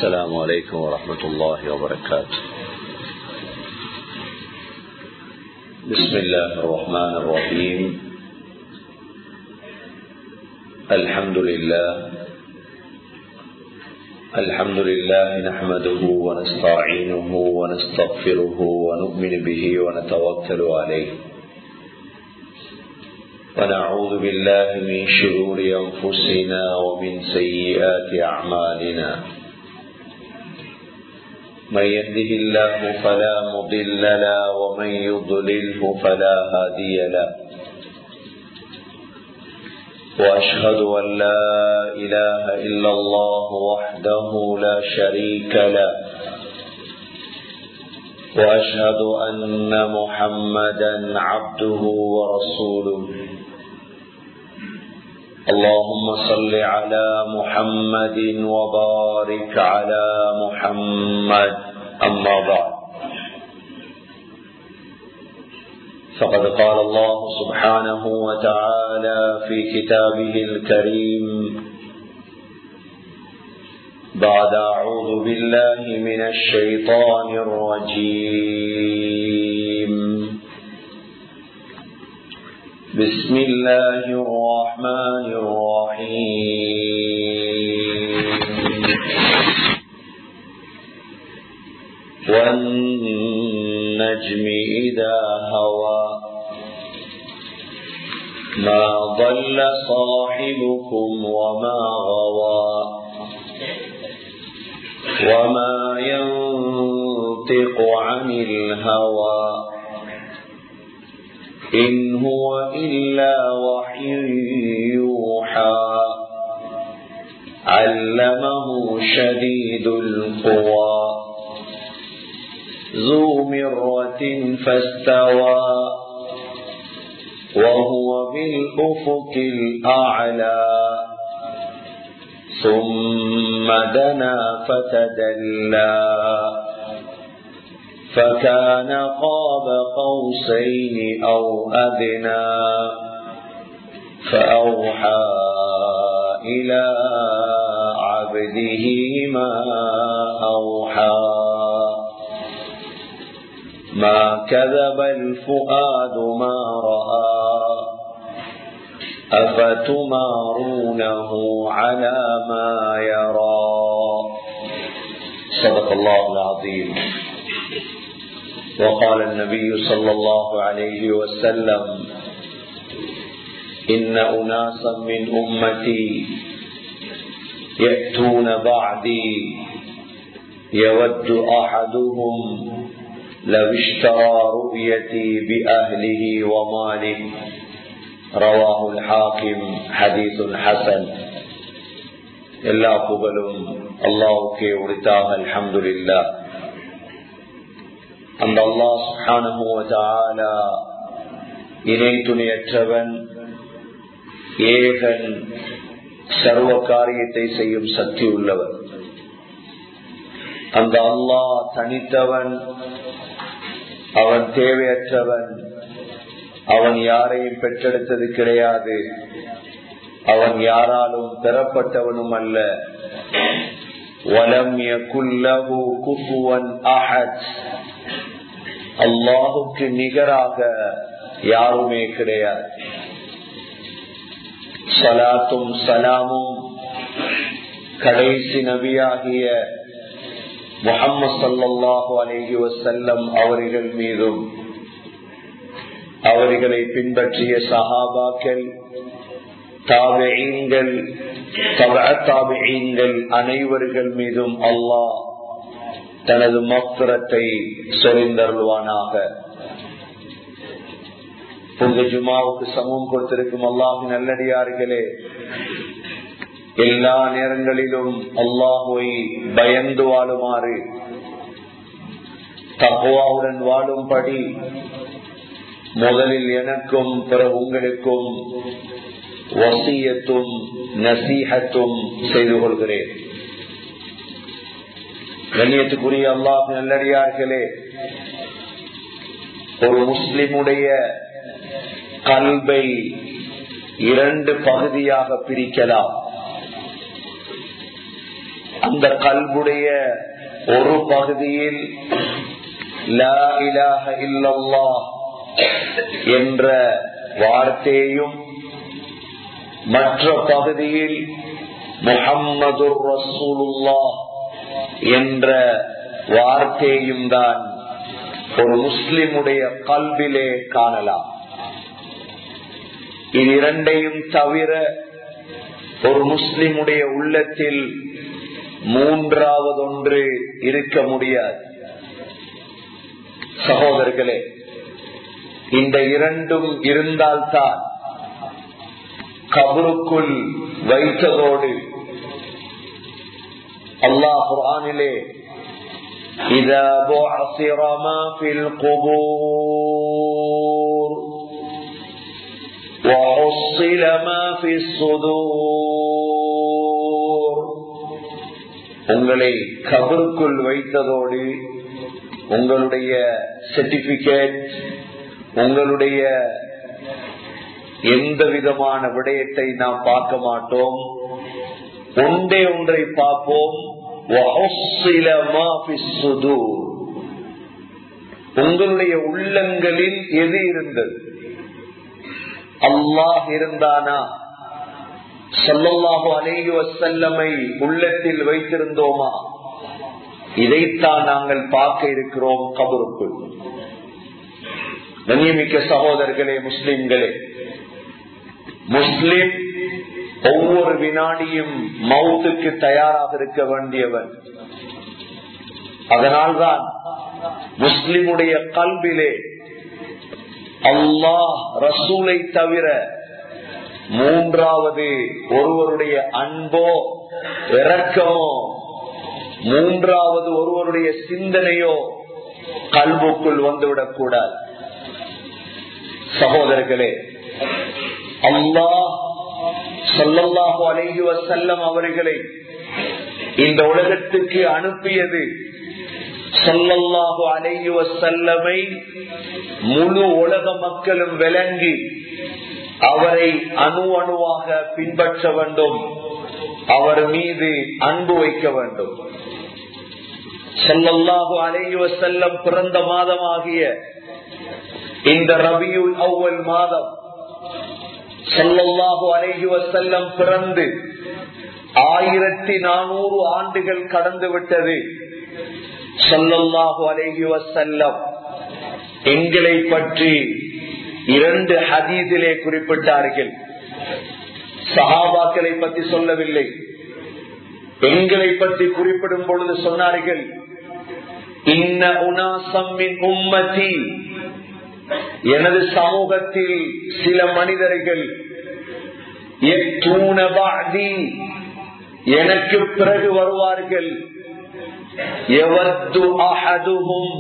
السلام عليكم ورحمة الله وبركاته بسم الله الرحمن الرحيم الحمد لله الحمد لله نحمده ونستعينه ونستغفره ونؤمن به ونتوكل عليه ونعوذ بالله من شرور أنفسنا ومن سيئات أعمالنا من يهده الله فلا مضل له ومن يضلله فلا هادي له وأشهد أن لا إله إلا الله وحده لا شريك له وأشهد أن محمدا عبده ورسوله اللهم صل على محمد وبارك على محمد أما بعد فقد قال الله سبحانه وتعالى في كتابه الكريم بعد أعوذ بالله من الشيطان الرجيم بسم الله الرحمن الرحيم والنجم إذا هوى ما ضل صاحبكم وما غوى وما ينطق عن الهوى إن هو إلا وحي يوحى علمه شديد القوى ذو مرة فاستوى وهو بالأفق الأعلى ثم دنا فتدلى فكان قاب قوسين أو أدنى فأوحى إلى عبده ما أوحى ما كذب الفؤاد ما رأى أفتمارونه على ما يرى صدق الله العظيم وقال النبي صلى الله عليه وسلم إن أناسا من أمتي يأتون بعدي يود أحدهم لو اشترى رؤيتي بأهله وماله رواه الحاكم حديث حسن எல்லா புகழும் அல்லாவுக்கே உரித்தாக அல்ஹம்துலில்லா அந்த அல்லாஹ் சுஹானுவ இணை துணையற்றவன் ஏகன் சர்வ காரியத்தை செய்யும் சக்தி உள்ளவன் அந்த அல்லாஹ் தனித்தவன் அவன் தேவையற்றவன் அவன் யாரையும் பெற்றெடுத்தது கிடையாது அவன் யாராலும் பெறப்பட்டவனும் அல்ல வலம் குல்லகு குஃபுவன் அஹத் அல்லாஹுக்கு நிகராக யாருமே கிடையாது சலாத்தும் சலாமும் கடைசி நபியாகிய முகம்மது சல்லாஹூ அலஹி வசல்லம் அவர்கள் மீதும் அவர்களை பின்பற்றிய சஹாபாக்கள் தாபெயங்கள் தாபெயங்கள் அனைவர்கள் மீதும் அல்லாஹ் தனது மக்ரத்தை சொரிந்தருள்வானாக புனித ஜுமாவுக்கு சமூகம் கொடுத்திருக்கும் அல்லாஹு நல்லடியார்களே எல்லா நேரங்களிலும் அல்லாஹுவை பயந்து வாழுமாறு தக்குவாவுடன் வாழும்படி முதலில் எனக்கும் பிறகு உங்களுக்கும் வசியத்தும் நசீகத்தும் செய்து கொள்கிறேன் கண்ணியத்துக்குரிய அல்லாஹ் நல்லடியார்களே ஒரு முஸ்லிமுடைய கல்வை இரண்டு பகுதியாக பிரிக்கலாம் அந்த கல்புடைய ஒரு பகுதியில் லா இலாஹ இல்லல்லா என்ற வார்த்தையும் மற்ற பகுதியில் முகம்மது ரசூலுல்லா என்ற வார்த்தையும் தான் ஒரு முஸ்லிமுடைய கல்விலே காணலாம் இது இரண்டையும் தவிர ஒரு முஸ்லிமுடைய உள்ளத்தில் மூன்றாவது ஒன்று இருக்க முடியாது சகோதரர்களே இந்த இரண்டும் இருந்தால்தான் கபருக்குள் வைத்ததோடு அல்லாஹ் குரானிலே إذا بعثر ما في القبور وحصل ما في الصدور உங்களை கபருக்குள் வைத்ததோடு உங்களுடைய சர்டிபிகேட் உங்களுடைய எந்த விதமான விடயத்தை நாம் பார்க்க மாட்டோம் ஒன்றே ஒன்றை பார்ப்போம் உங்களுடைய உள்ளங்களில் எது இருந்தது அல்லாஹ் இருந்தானா சொல்லல்லாஹு அலேஹி வசல்லமை உள்ளத்தில் வைத்திருந்தோமா இதைத்தான் நாங்கள் பார்க்க இருக்கிறோம் கபருக்குள் கண்ணியமிக்க சகோதரர்களே முஸ்லிம்களே முஸ்லிம் ஒவ்வொரு வினாடியும் மவுத்துக்கு தயாராக இருக்க வேண்டியவன் அதனால்தான் முஸ்லிமுடைய கல்விலே அல்லாஹ் ரசூலை தவிர மூன்றாவது ஒருவருடைய அன்போ இரக்கமோ மூன்றாவது ஒருவருடைய சிந்தனையோ கல்வுக்குள் வந்துவிடக் கூடாது சகோதரர்களே அல்லாஹ் சொல்லல்லாஹு அலைஹி வசல்லம் அவர்களை இந்த உலகத்துக்கு அனுப்பியது சொல்லல்லாஹு அலைஹி வசல்லமை முழு உலக மக்களும் விளங்கி அவரை அணு அணுவாக பின்பற்ற வேண்டும் அவர் மீது அன்பு வைக்க வேண்டும் சொல்லல்லாஹு அலைஹி வசல்லம் பிறந்த மாதமாகிய இந்த ரபியுல் அவ்வல் மாதம் சொல்லல்லாஹு அலைஹி வசல்லம் பிறந்து ஆயிரத்தி நானூறு ஆண்டுகள் கடந்து விட்டது சொல்லல்லாஹு அலைஹி வசல்லம் எங்களை பற்றி இரண்டு ஹதீதிலே குறிப்பிட்டார்கள் சஹாபாக்களை பற்றி சொல்லவில்லை எங்களை பற்றி குறிப்பிடும் பொழுது சொன்னார்கள் இன்ன உனாசம்மின் உம்மதி எனது சமூகத்தில் சில மனிதர்கள் எனக்கு பிறகு வருவார்கள் எவத்து அஹதுகும்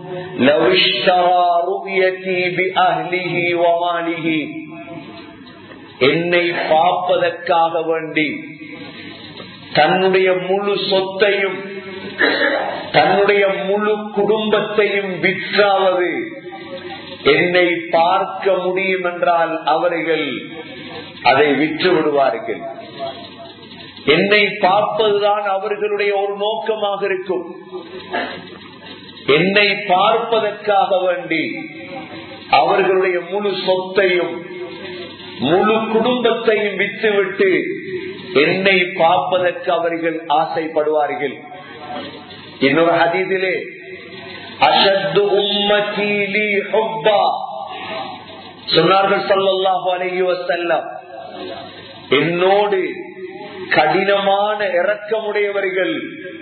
என்னை பார்ப்பதற்காக வேண்டி தன்னுடைய முழு சொத்தையும் தன்னுடைய முழு குடும்பத்தையும் விற்றாவது என்னை பார்க்க முடியும் என்றால் அவர்கள் அதை விற்று விடுவார்கள் என்னை பார்ப்பதுதான் அவர்களுடைய ஒரு நோக்கமாக இருக்கும் என்னை பார்ப்பதற்காக வேண்டி அவர்களுடைய முழு சொத்தையும் முழு குடும்பத்தையும் விட்டுவிட்டு என்னை பார்ப்பதற்கு அவர்கள் ஆசைப்படுவார்கள் இன்னொரு ஹதீதிலே அஷத்து உம்மீலி ஹொப்பா சொன்னார்கள் சொல்லல்லாஹு அலைஹி வசல்லம் என்னோடு கடினமான இறக்கமுடையவர்கள்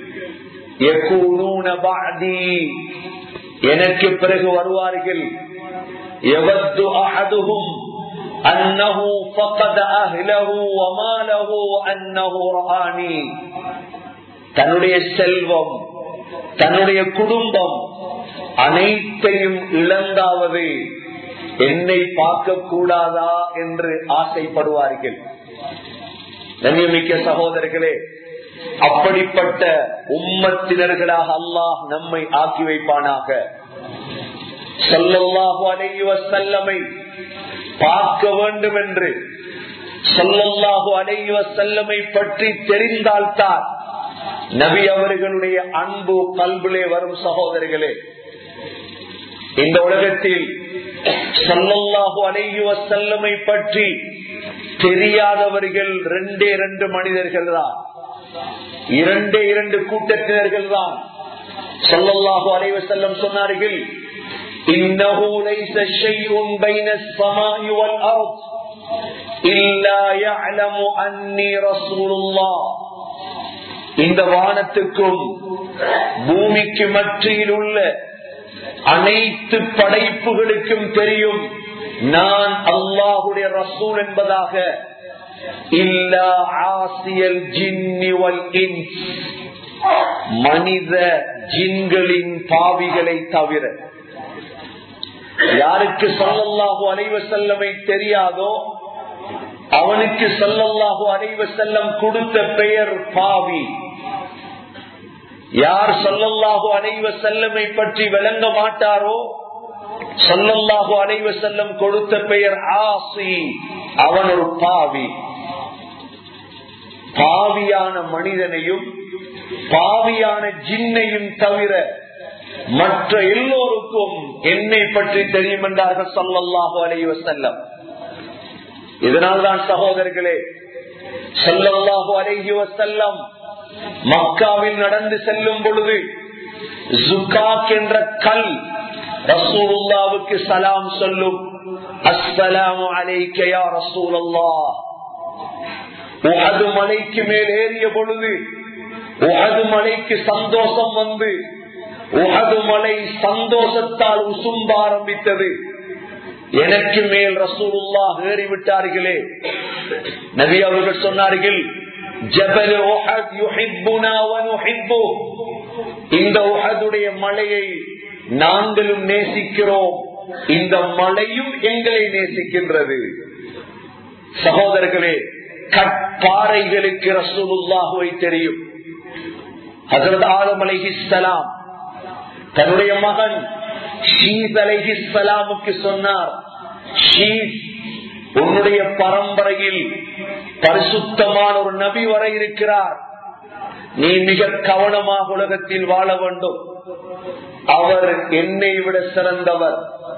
எனக்கு பிறகு வருவார்கள் எவது அஹதுகும் அன்னஹு ஃபகத அஹ்லஹு வமாலஹு அன்னஹு ரஹானி தன்னுடைய செல்வம் தன்னுடைய குடும்பம் அனைத்தையும் இழந்தாவது என்னை பார்க்க கூடாதா என்று ஆசைப்படுவார்கள் கண்ணியமிக்க சகோதரர்களே அப்படிப்பட்ட உம்மத்தினர்களாக அல்லாஹ் நம்மை ஆக்கி வைப்பானாக சொல்லல்லாஹு அலைஹி வஸல்லமை பார்க்க வேண்டும் என்று சொல்லல்லாஹு அலைஹி வஸல்லமை பற்றி தெரிந்தால்தான் நபி அவர்களுடைய அன்பு கல்விலே வரும் சகோதரிகளே இந்த உலகத்தில் சல்லல்லாஹு அலைஹி வசல்லமை பற்றி தெரியாதவர்கள் ரெண்டே ரெண்டு மனிதர்கள் தான் இரண்டே இரண்டு கூட்டத்தினர்கள் தான் சல்லல்லாஹு அலைஹி வஸல்லம் சொன்னார்கள் இன்னஹு லைஸ ஷைஉன் பைன السماء والارض إلا يعلم أني رسول الله இந்த வானத்துக்கும் பூமிக்கு மற்றியில் உள்ள அனைத்து படைப்புகளுக்கும் தெரியும் நான் அல்லாஹுடைய ரசூல் என்பதாக இல்லா ஆசியல் ஜின்னிவல் இன்ஸ் மனித ஜின்களின் பாவிகளை தவிர யாருக்கு சொல்லல்லாஹு அலைவ செல்லமை தெரியாதோ அவனுக்கு சொல்லல்லாஹு அலைவ செல்லம் கொடுத்த பெயர் பாவி யார் சொல்லல்லாஹு அலைவ செல்லமை பற்றி விளங்க மாட்டாரோ சொல்லல்லாஹு அலைவ செல்லம் கொடுத்த பெயர் ஆசி அவன் ஒரு பாவி பாவியான மனிதனையும் பாவியான ஜின்னையும் தவிர மற்ற எல்லோருக்கும் என்னை பற்றி தெரியும் என்றார்கள் சொல்லல்லாஹு அலைவ செல்லம் இதனால்தான் சகோதரர்களே சொல்லல்லாஹு அலைஹி வசல்லம் மக்காவில் நடந்து செல்லும் பொழுது ஜுகாக் என்ற கல் ரசூலுல்லாவுக்கு சலாம் சொல்லும் அஸ்ஸலாமு அலைக்கையா ரசூலல்லா உஹது மலைக்கு மேல் ஏறிய பொழுது உஹது மலைக்கு சந்தோஷம் வந்து உஹது மலை சந்தோஷத்தால் உசும்ப ஆரம்பித்தது எனக்கு மேல் ரசூலுல்லா ஏறிவிட்டார்களே நபி அவர்கள் சொன்னார்கள் ஜபல் இந்த உஹதுடைய மலையை நாங்களும் நேசிக்கிறோம் இந்த மலையும் எங்களை நேசிக்கின்றது சகோதரர்களே கற்பாறைகளுக்கு ரசூலுல்லாஹுவை தெரியும் ஹசரத் ஆலம் அலைஹிஸ்லாம் தன்னுடைய மகன் ஷீத் அலைஹிஸ்லாமுக்கு சொன்னார் ஷீத் உன்னுடைய பரம்பரையில் பரிசுத்தமான ஒரு நபி வர இருக்கிறார் நீ மிக கவனமாக உலகத்தில் வாழ வேண்டும் அவர் என்னை விட சிறந்தவர்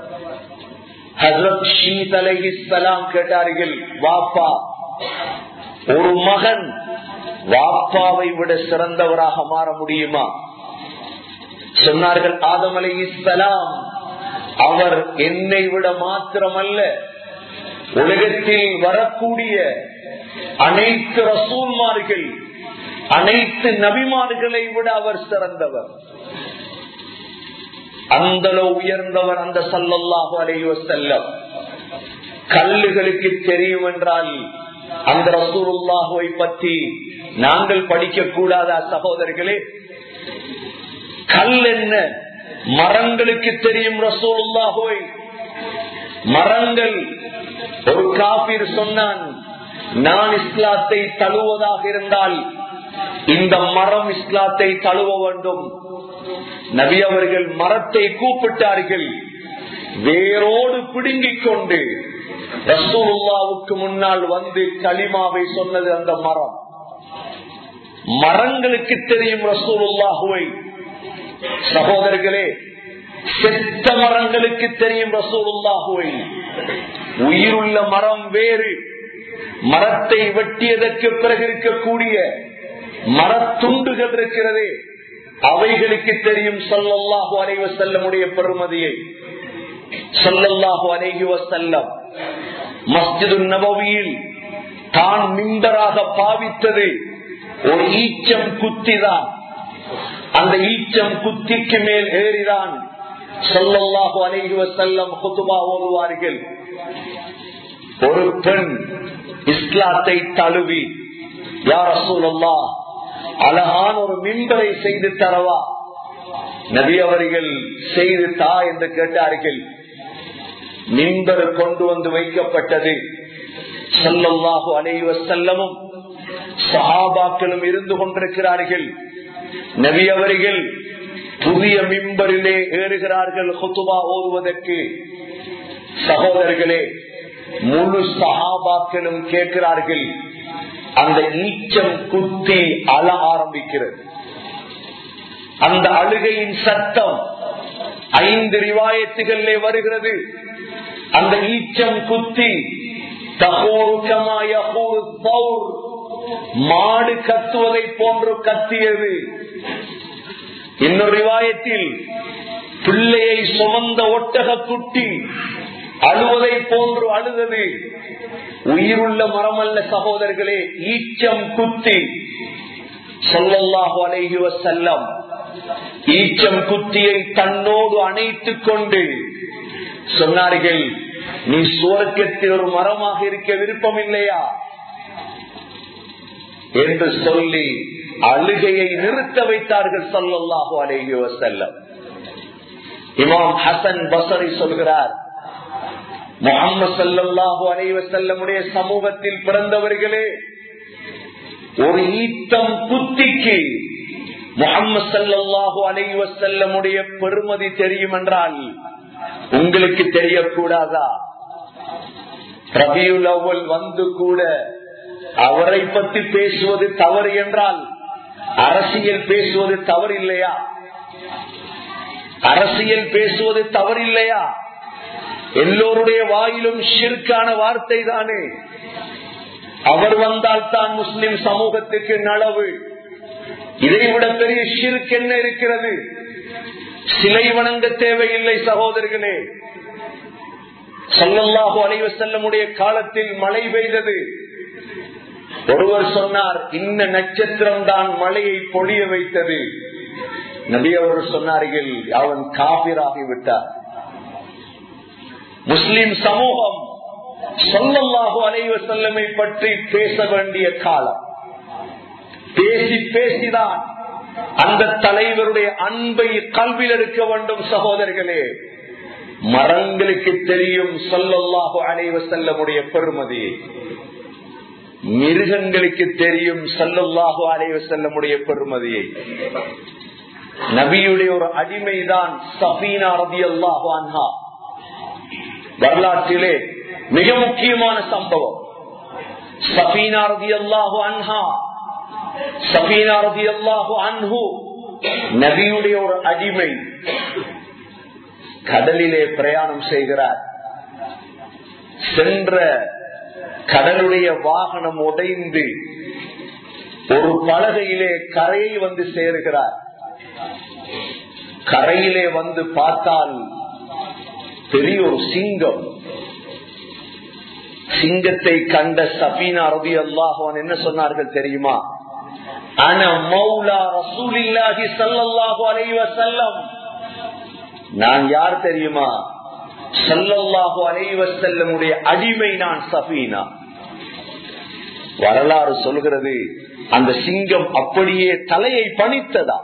ஹசரத் ஷீத் அலைஹிஸ்லாம் கேட்டார்கள் வாப்பா ஒரு மகன் வாப்பாவை விட சிறந்தவராக மாற முடியுமா சொன்னார்கள் ஆதம் அலை இஸ்லாம் அவர் என்னை விட மாத்திரமல்ல உலகத்தில் வரக்கூடிய அனைத்து ரசூல்மார்கள் அனைத்து நபிமார்களை விட அவர் சிறந்தவர் அந்த உயர்ந்தவர் அந்த சல்லல்லாஹு அலைவ செல்லம் கல்லுகளுக்கு தெரியும் என்றால் அந்த ரசூலுல்லாஹுவை பற்றி நாங்கள் படிக்க கூடாதா சகோதரர்களே கல் என்ன மரங்களுக்கு தெரியும் ரசூலுல்லாஹுவை மரங்கள் ஒரு காபீர் சொன்னான் நான் இஸ்லாத்தை தழுவதாக இருந்தால் இந்த மரம் இஸ்லாத்தை தழுவ வேண்டும் நபி அவர்கள் மரத்தை கூப்பிட்டார்கள் வேரோடு பிடுங்கிக் கொண்டு ரசூலுல்லாவுக்கு முன்னால் வந்து களிமாவை சொன்னது அந்த மரம் மரங்களுக்கு தெரியும் ரசூலுல்லாஹுவை சகோதரர்களே செத்த மரங்களுக்கு தெரியும் ரசூலுல்லாஹுவை உயிருள்ள மரம் வேறு மரத்தை வெட்டியதற்கு பிறகு இருக்கக்கூடிய மரத்துண்டுகள் இருக்கிறதே அவைகளுக்கு தெரியும் சொல்லல்லாஹு அலைவ செல்லமுடைய பெருமதியை சொல்லல்லாஹு அலைஹி வசல்லம் மஸ்ஜிது நபவியில் தான் மிண்டராக பாவித்தது ஒரு ஈச்சம் குத்திதான் அந்த ஈச்சம் குத்திக்கு மேல் ஏறிதான் சொல்லல்லாஹு அலைஹி வசல்லம் குத்துபா ஓதுவார்கள் ஒரு பெண் இஸ்லாத்தை தழுவி யார் சூழல்லா அழகான ஒரு மின்பரை செய்து தரவா நபி அவர்கள் செய்து தா என்று கேட்டார்கள் மின்பர் கொண்டு வந்து வைக்கப்பட்டது சொல்லல்லாஹு அலைவ செல்லமும் சஹாபாக்களும் இருந்து கொண்டிருக்கிறார்கள் நபி அவர்கள் புதிய மிம்பரிலே ஏறுகிறார்கள் ஹுத்துபா ஓதுவதற்கு சகோதரர்களே முழு சஹாபாக்களும் கேட்கிறார்கள் அந்த ஈச்சம் குத்தி அழ ஆரம்பிக்கிறது அந்த அழுகையின் சத்தம் ஐந்து ரிவாயத்துகளிலே வருகிறது அந்த ஈச்சம் குத்தி மாடு கத்துவதை போன்று கத்தியது இன்னொரு ரிவாயத்தில் பிள்ளையை சுமந்த ஒட்டக குட்டி அழுவதை போன்று அழுதது உயிருள்ள மரமல்ல சகோதரர்களே ஈச்சம் குத்தி சொல்லல்லாஹு அலைஹி வசல்லம் ஈச்சம் குத்தியை தன்னோடு அணைத்துக் கொண்டு சொன்னார்கள் நீ சுவர்க்கத்தில் ஒரு மரமாக இருக்க விருப்பம் இல்லையா என்று சொல்லி அழுகையை நிறுத்த வைத்தார்கள் சொல்லல்லாஹு அலைஹி வசல்லம் இமாம் ஹசன் பசரி சொல்கிறார் முகமது சல்லாஹூ அலைவசல்லமுடைய சமூகத்தில் பிறந்தவர்களே ஒரு ஈத்தம் குத்திக்கு முகமது சல்லாஹூ அலைவசல்லமுடைய பெருமதி தெரியும் என்றால் உங்களுக்கு தெரியக்கூடாதா ரபியுல் அவ்வல் வந்து கூட அவரை பற்றி பேசுவது தவறு என்றால் அரசியல் பேசுவது தவறு இல்லையா அரசியல் பேசுவது தவறில்லையா எல்லோருடைய வாயிலும் ஷிற்கான வார்த்தை தானே அவர் வந்தால் தான் முஸ்லிம் சமூகத்துக்கு நலவு இதைவிட பெரிய ஷிர்க் என்ன இருக்கிறது சிலை வணங்க தேவையில்லை சகோதரர்களே சொல்லல்லாஹு அலைவ செல்லமுடைய காலத்தில் மழை பெய்தது ஒருவர் சொன்னார் இந்த நட்சத்திரம் தான் மழையை பொழிய வைத்தது நபி அவர் சொன்னார்கள் அவன் காபிராகி விட்டார் முஸ்லிம் சமூகம் சொல்லல்லாஹு அலைவ செல்லமை பற்றி பேச வேண்டிய காலம் பேசி பேசிதான் அந்த தலைவருடைய அன்பை கல்வியில் இருக்க வேண்டும் சகோதரர்களே மரங்களுக்கு தெரியும் சொல்லல்லாஹு அலைவ செல்லமுடைய பெருமதி மிருகங்களுக்கு தெரியும் சொல்லல்லாஹு அலைவ செல்லமுடைய பெருமதியை நபியுடைய ஒரு அடிமைதான் சபீனா ரதி அல்லாஹு அன்ஹா வரலாற்றிலே மிக முக்கியமான சம்பவம் சபீனா ரதி அல்லாஹு அன்ஹா சபீனா ரதி அல்லாஹு அன்ஹு நபியுடைய ஒரு அடிமை கடலிலே பிரயாணம் செய்கிறார் சென்ற கடலுடைய வாகனம் உடைந்து ஒரு பலகையிலே கரையை வந்து சேருகிறார் கரையிலே வந்து பார்த்தால் பெரிய ஒரு சிங்கம் சிங்கத்தை கண்ட சபீனா ரவி அல்லாஹான் என்ன சொன்னார்கள் தெரியுமா அன மௌலா ரசூலில்லாஹி சல்லல்லாஹு அலைஹி வஸல்லம் நான் யார் தெரியுமா சல்லல்லாஹு அலைஹி வஸல்லமுடைய அடிமை நான் சஃபீனா வரலாறு சொல்கிறது அந்த சிங்கம் அப்படியே தலையை பணித்ததா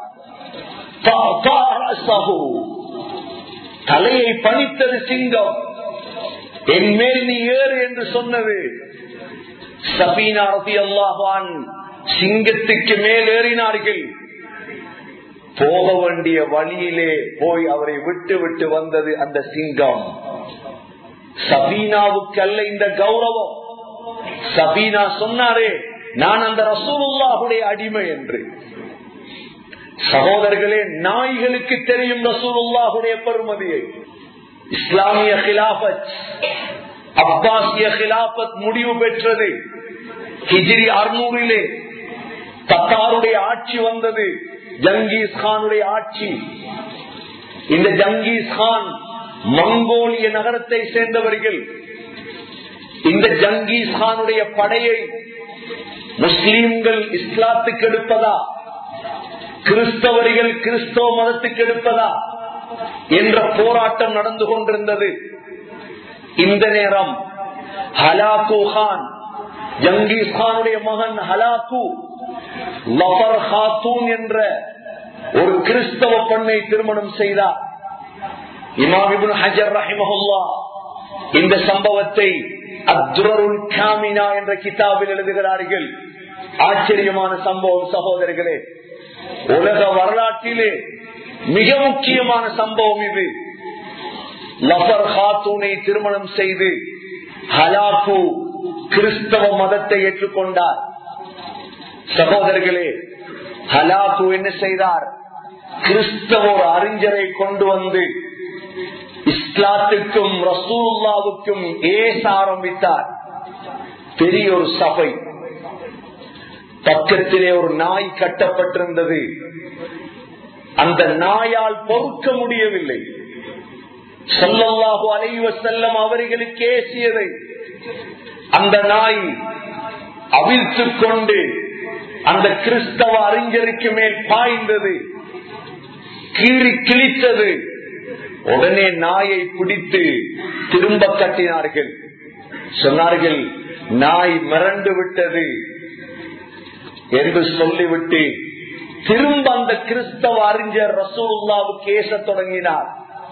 தலையை பணித்தது சிங்கம் என் மேல் நீ ஏறு என்று சொன்னது சபீனா ரபி அல்லாஹான் சிங்கத்துக்கு மேல் ஏறினார்கள் போக வேண்டிய வழியிலே போய் அவரை விட்டு விட்டு வந்தது அந்த சிங்கம் சபீனாவுக்கு அல்ல இந்த கௌரவம் சபீனா சொன்னாரே நான் அந்த ரசூலுல்லாஹுடைய அடிமை என்று சகோதரர்களே நாய்களுக்கு தெரியும் ரசூலுல்லாஹுடைய பெருமதியை இஸ்லாமிய கிலாபத் அப்பாசிய கிலாபத் முடிவு பெற்றது ஹிஜிரி அறுநூறிலே தத்தாருடைய ஆட்சி வந்தது ஜங்கீஸ் கானுடைய ஆட்சி இந்த ஜங்கீஸ் கான் மங்கோலிய நகரத்தை சேர்ந்தவர்கள் இந்த ஜங்கீஸ் கானுடைய படையை முஸ்லீம்கள் இஸ்லாத்துக்கு எடுப்பதா கிறிஸ்தவர்கள் கிறிஸ்தவ மதத்துக்கு எடுப்பதா என்ற போராட்டம் நடந்து கொண்டிருந்தது இந்த நேரம் ஹலாக்கு கான் ஜங்கீஸ் கானுடைய மகன் ஹலாக்கு லபர் ஹாத்தூன் என்ற ஒரு கிறிஸ்தவ பெண்ணை திருமணம் செய்தார் இமாமிபுன் ஹஜர் ரஹிமஹுல்லா இந்த சம்பவத்தை அத்ருல் காமினா என்ற கிதாபில் எழுதுகிறார்கள் ஆச்சரியமான சம்பவம் சகோதரர்களே உலக வரலாற்றிலே மிக முக்கியமான சம்பவம் இது லபர் ஹாத்தூனை திருமணம் செய்து ஹலாக்கு கிறிஸ்தவ மதத்தை ஏற்றுக்கொண்டார் சகோதரர்களே ஹலாக்கு என்ன செய்தார் கிறிஸ்தவ ஒரு அறிஞரை கொண்டு வந்து இஸ்லாத்துக்கும் ரசூல்லாவுக்கும் ஏச ஆரம்பித்தார் பெரிய ஒரு சபை பக்கத்திலே ஒரு நாய் கட்டப்பட்டிருந்தது அந்த நாயால் பொறுக்க முடியவில்லை சொல்லல்லாஹு அலைவ செல்லம் அவர்களுக்கு ஏசியதை அந்த நாய் அவிழ்த்து கொண்டு அந்த கிறிஸ்தவ அறிஞருக்கு மேல் பாய்ந்தது கீறி கிழித்தது உடனே நாயை பிடித்து திரும்ப கட்டினார்கள் சொன்னார்கள் நாய் மிரண்டு விட்டது என்று சொல்லிவிட்டு திரும்ப அந்த கிறிஸ்தவ அறிஞர் ரசூல்லாவுக்கு ஏச தொடங்கினார்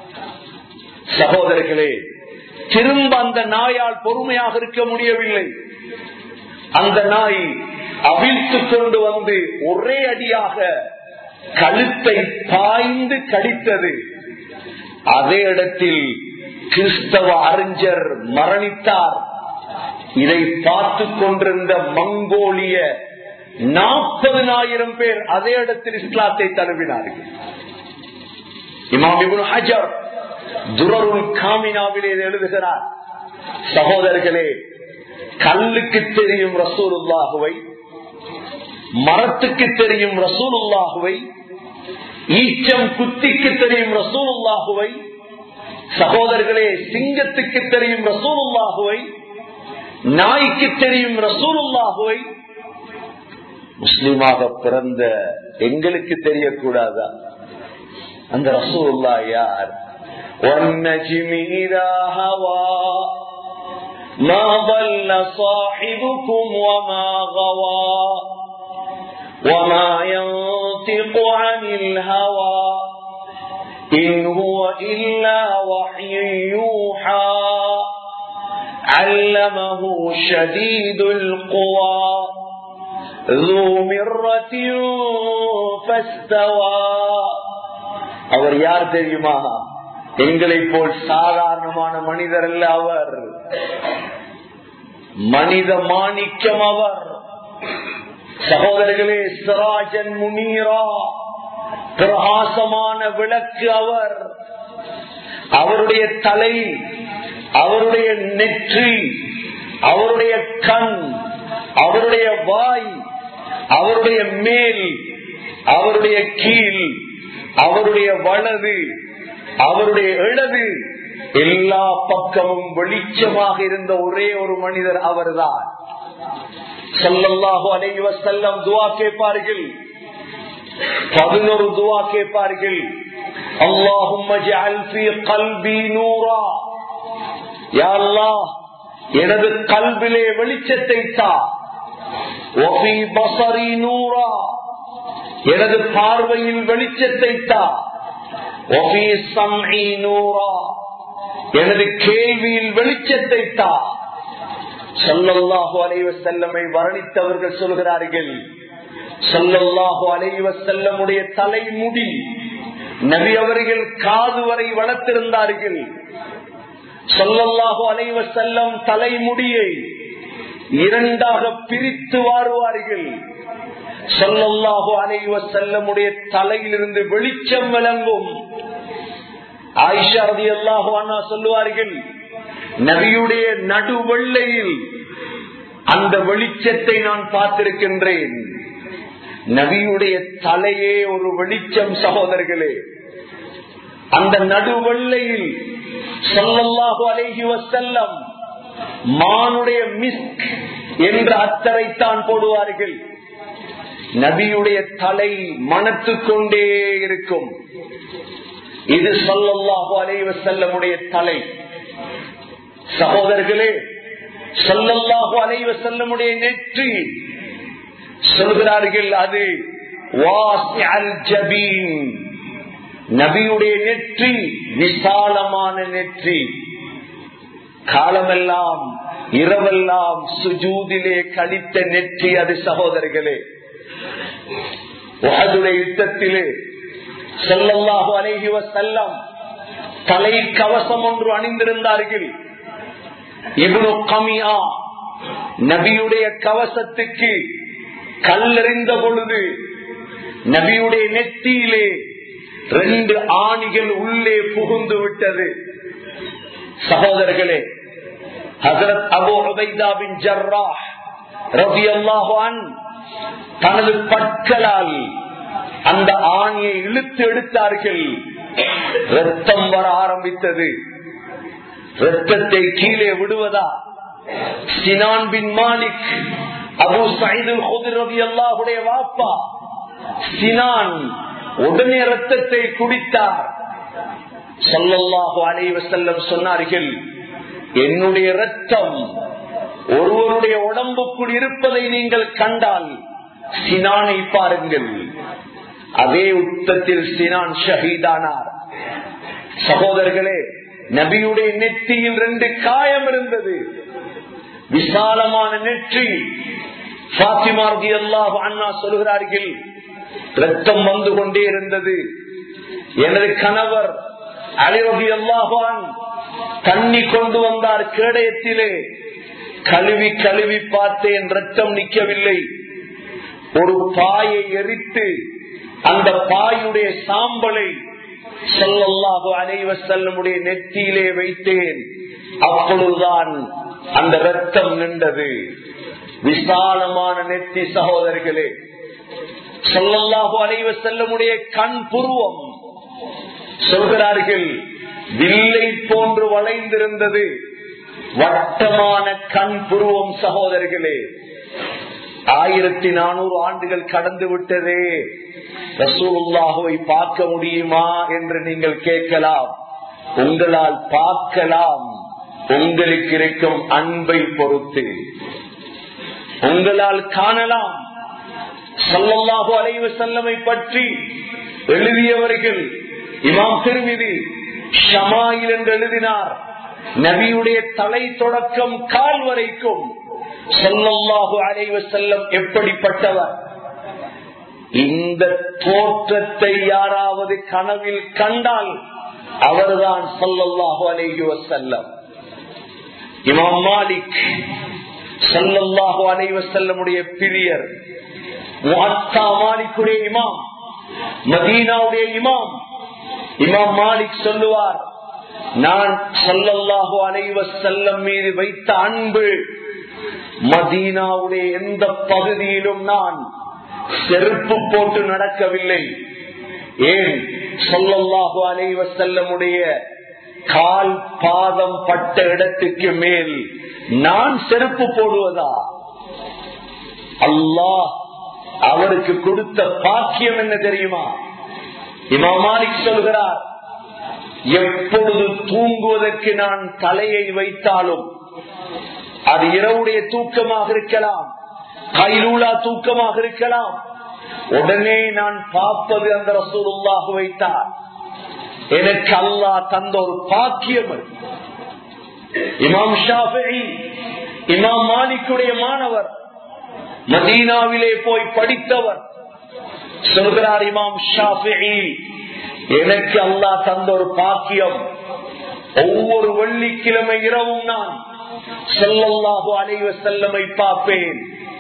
சகோதரர்களே திரும்ப அந்த நாயால் பொறுமையாக இருக்க முடியவில்லை அந்த நாய் அவிழ்த்து கொண்டு வந்து ஒரே அடியாக கழுத்தை பாய்ந்து கடித்தது அதே இடத்தில் கிறிஸ்தவ அறிஞர் மரணித்தார் இதை பார்த்து கொண்டிருந்த மங்கோலிய நாற்பதனாயிரம் பேர் அதே இடத்தில் இஸ்லாத்தை தழுவினார்கள் இமாம் இபுன் ஹஜர் துரருள் காமினாவிலே எழுதுகிறார் சகோதரர்களே கல்லுக்கு தெரியும் ரசூலுல்லாகுவை மரத்துக்கு தெரியும் ரசூலுல்லாகுவை ஈச்சம் குத்திக்கு தெரியும் ரசூலுல்லாகுவை சகோதரர்களே சிங்கத்துக்கு தெரியும் ரசூலுல்லாகுவை நாய்க்கு தெரியும் ரசூலுல்லாகுவை முஸ்லிமாக பிறந்த எங்களுக்கு தெரியக்கூடாதா அந்த ரசூலுல்லா யார் والنجم إذا هوى ما ضل صاحبكم وما غوى وما ينطق عن الهوى إن هو إلا وحي يوحى علمه شديد القوى ذو مرة فاستوى அவர் யார் தெரியுமா எங்களை போல் சாதாரணமான மனிதர் அல்ல அவர் மனித மாணிக்கம் அவர் சகோதரர்களே சிராஜன் முனீரா பிரகாசமான விளக்கு அவர் அவருடைய தலை அவருடைய நெற்றி அவருடைய கண் அவருடைய வாய் அவருடைய மேல் அவருடைய கீழ் அவருடைய வலது அவருடைய இடது எல்லா பக்கமும் வெளிச்சமாக இருந்த ஒரே ஒரு மனிதர் அவர்தான் சொல்லல்லாஹு அலைவ செல்லம் துவா கேட்பார்கள் பதினொரு துவா கேட்பார்கள் அல்லாஹும் எனது கல்விலே வெளிச்சத்தை தா பசரி நூறா எனது பார்வையில் வெளிச்சத்தை தா நூறா எனது கேள்வியில் வெளிச்சத்தை தா சொல்லல்லாஹு அலைவ செல்லமை வர்ணித்தவர்கள் சொல்கிறார்கள் சொல்லல்லாஹு அலைவ செல்லமுடைய தலைமுடி நபி அவர்கள் காது வரை வளர்த்திருந்தார்கள் சொல்லல்லாஹு அலைவ செல்லம் தலைமுடியை இரண்டாக பிரித்து வாருவார்கள் சொல்லல்லாஹு அலைவ செல்லமுடைய தலையிலிருந்து வெளிச்சம் விளங்கும் ஆயிஷா ரதி அல்லாஹு அண்ணா சொல்லுவார்கள் நபியுடைய நடுவெள்ளையில் அந்த வெளிச்சத்தை நான் பார்த்திருக்கின்றேன் நபியுடைய தலையே ஒரு வெளிச்சம் சகோதரர்களே அந்த நடுவெள்ளையில் சொல்லல்லாஹு அலைஹி வசல்லம் மானுடைய மிஸ்க் என்ற அத்தரைத்தான் போடுவார்கள் நபியுடைய தலை மனத்து கொண்டே இருக்கும் இது சொல்லல்லாஹு அலைவ செல்லமுடைய தலை சகோதரர்களே சொல்லல்லாஹு அலைவ செல்லமுடைய நெற்றி சொல்கிறார்கள் அது நபியுடைய நெற்றி விசாலமான நெற்றி காலமெல்லாம் இரவெல்லாம் சுஜூதிலே கழித்த நெற்றி அது சகோதரர்களே யுத்தத்திலே செல்லல்லாஹு அலைஹி வசல்லம் தலை கவசம் ஒன்று அணிந்திருந்தார்கள் இவனு கமியா நபியுடைய கவசத்துக்கு கல்லெறிந்த பொழுது நபியுடைய நெத்தியிலே ரெண்டு ஆணிகள் உள்ளே புகுந்து விட்டது சகோதரர்களே ஹசரத் அபு உபைதாபின் ஜர்ரா ரவி அல்லாஹான் தனது பற்களால் அந்த ஆணியை இழுத்து எடுத்தார்கள் ரத்தம் வர ஆரம்பித்தது ரத்தத்தை கீழே விடுவதா சினான் பின் மாலிக் அபு சைதுல் ரவி அல்லாஹுடைய வாப்பா சினான் உடனே ரத்தத்தை குடித்தார் சொல்லல்லாஹு அலைவ செல்லம் சொன்னார்கள் என்னுடைய ரத்தம் ஒருவருடைய உடம்புக்குள் இருப்பதை நீங்கள் கண்டால் சினானை பாருங்கள் அதே யுத்தத்தில் சினான் ஷஹீதானார் சகோதரர்களே நபியுடைய நெற்றியில் ரெண்டு காயம் இருந்தது விசாலமான நெற்றி பாத்திமார்கி அல்லாஹ் அண்ணா சொல்கிறார்கள் ரத்தம் வந்து கொண்டே இருந்தது எனது கணவர் அலிரபி அல்லாஹான் தண்ணி கொண்டு வந்தார் கேடயத்திலே கழுவி கழுவி பார்த்தேன் ரத்தம் நிற்கவில்லை ஒரு பாயை எரித்து அந்த பாயுடைய சாம்பலை சொல்லல்லாஹு அனைவ செல்லமுடைய நெத்தியிலே வைத்தேன் அப்பொழுதுதான் அந்த ரத்தம் நின்றது விசாலமான நெத்தி சகோதரர்களே சொல்லல்லாஹு அனைவ செல்லமுடைய கண் புருவம் சொல்கிறார்கள் வில்லை போன்று வளைந்திருந்தது வட்டமான கண் புருவம் சகோதரர்களே ஆயிரத்தி நானூறு ஆண்டுகள் கடந்து விட்டதே ரசூலுல்லாஹுவை பார்க்க முடியுமா என்று நீங்கள் கேட்கலாம் உங்களால் பார்க்கலாம் உங்களுக்கு இருக்கும் அன்பை பொறுத்து உங்களால் காணலாம் சொல்லல்லாஹு அலைவு செல்லமை பற்றி எழுதியவர்கள் இமாம் திருமிதி ஷமாயில் என்று எழுதினார் நபியுடைய தலை தொடக்கம் கால் வரைக்கும் சொல்லல்லாஹு அலைவ செல்லம் எப்படிப்பட்டவர் இந்த தோற்றத்தை யாராவது கனவில் கண்டால் அவர்தான் சொல்லல்லாஹு அலைஹி வசல்லம் இமாம் மாலிக் சொல்லல்லாஹு அலைஹி வசல்லமுடைய பிரியர் முஹத்தா மாலிக்குடைய இமாம் மதீனாவுடைய இமாம் இமாம் மாலிக் சொல்லுவார் நான் சொல்லல்லாஹு அலைவ செல்லம் மீது வைத்த அன்பு மதீனாவுடைய எந்த பகுதியிலும் நான் செருப்பு போட்டு நடக்கவில்லை ஏன் சொல்லல்லாஹு அலைவ செல்லமுடைய கால் பாதம் பட்ட இடத்துக்கு மேல் நான் செருப்பு போடுவதா அல்லாஹ் அவருக்கு கொடுத்த பாக்கியம் என்ன தெரியுமா இமாமாலிக் சொல்கிறார் எப்பொழுது தூங்குவதற்கு நான் தலையை வைத்தாலும் அது இரவுடைய தூக்கமாக இருக்கலாம் கைலூலா தூக்கமாக இருக்கலாம் உடனே நான் பார்ப்பது அந்த ரசூலுல்லாக வைத்தார் எனக்கு அல்லாஹ் தந்த ஒரு பாக்கியம் அது. இமாம் ஷாஃபி இமாம் மாலிக்குடைய மாணவர் மதீனாவிலே போய் படித்தவர் சொல்கிறார் இமாம் ஷாஃபி எனக்கு அல்லாஹ் தந்த ஒரு பாக்கியம் ஒவ்வொரு வெள்ளிக்கிழமை இரவும் நான் செல்லல்லாஹு அலைவ செல்லமை பார்ப்பேன்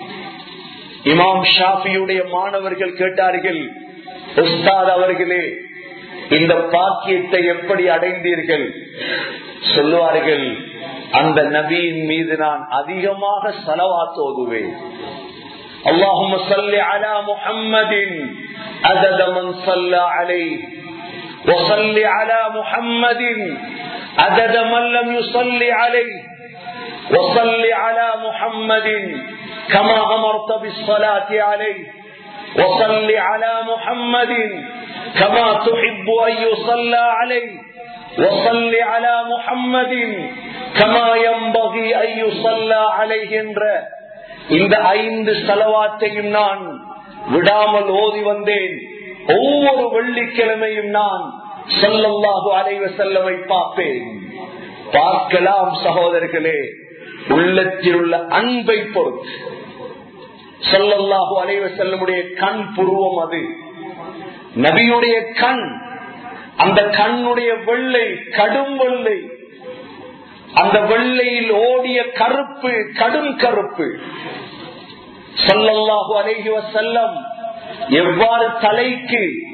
இமாம் ஷாஃபியுடைய மாணவர்கள் கேட்டார்கள் உஸ்தாத் அவர்களே இந்த பாக்கியத்தை எப்படி அடைந்தீர்கள் சொல்லுவார்கள் அந்த நபியின் மீது நான் அதிகமாக செலவாத்து ஓதுவேன் اللهم صل على محمد عدد من صلى عليه وصل على محمد عدد من لم يصل عليه وصل على محمد كما أمرت بالصلاة عليه وصل على محمد كما تحب أن يصلى عليه وصل على محمد كما ينبغي أن يصلى عليه என்ற இந்த ஐந்து செலவாத்தையும் நான் விடாமல் ஓதி வந்தேன் ஒவ்வொரு வெள்ளிக்கிழமையும் நான் சொல்லல்லாஹு அலைவ செல்லவை பார்ப்பேன் பார்க்கலாம் சகோதரர்களே உள்ளத்தில் உள்ள அன்பை பொறுத்து சொல்லல்லாஹு அலைவ செல்லமுடைய கண் புருவம் அது நபியுடைய கண் அந்த கண்ணுடைய வெள்ளை கடும் வெள்ளை அந்த வெள்ளையில் ஓடிய கருப்பு கடும் கருப்பு சொல்லல்லாஹு அலைஹி வசல்லம் எவ்வாறு தலைக்கு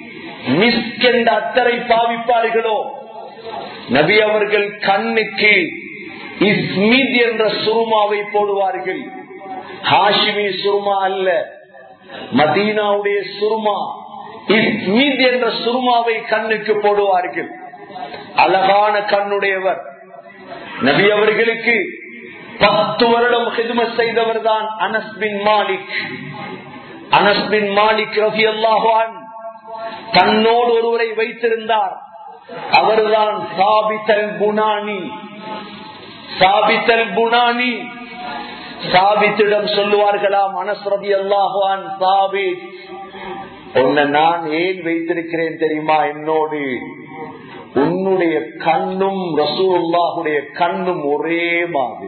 மிஸ்க் என்ற அத்தரை பாவிப்பார்களோ நபி அவர்கள் கண்ணுக்கு இஸ்மித் என்ற சுருமாவை போடுவார்கள் ஹாஷிமி சுருமா அல்ல மதீனாவுடைய சுருமா இஸ்மித் என்ற சுருமாவை கண்ணுக்கு போடுவார்கள் அழகான கண்ணுடையவர் நபி அவர்களுக்கு பத்து வருடம் ஹிதுமத் செய்தவர் தான் அனஸ் பின் மாலிக் அனஸ் பின் மாலிக் ரஃபி அல்லாஹான் தன்னோடு ஒருவரை வைத்திருந்தார் அவர்தான் சாபித்தல் புனானி சாபித்தல் புனானி சாபித்திடம் சொல்லுவார்களாம் அனஸ்ரதி அல்லாஹான் சாபித் உன்னை நான் ஏன் வைத்திருக்கிறேன் தெரியுமா என்னோடு உன்னுடைய கண்ணும் ரசூல்லாஹுடைய கண்ணும் ஒரே மாதிரி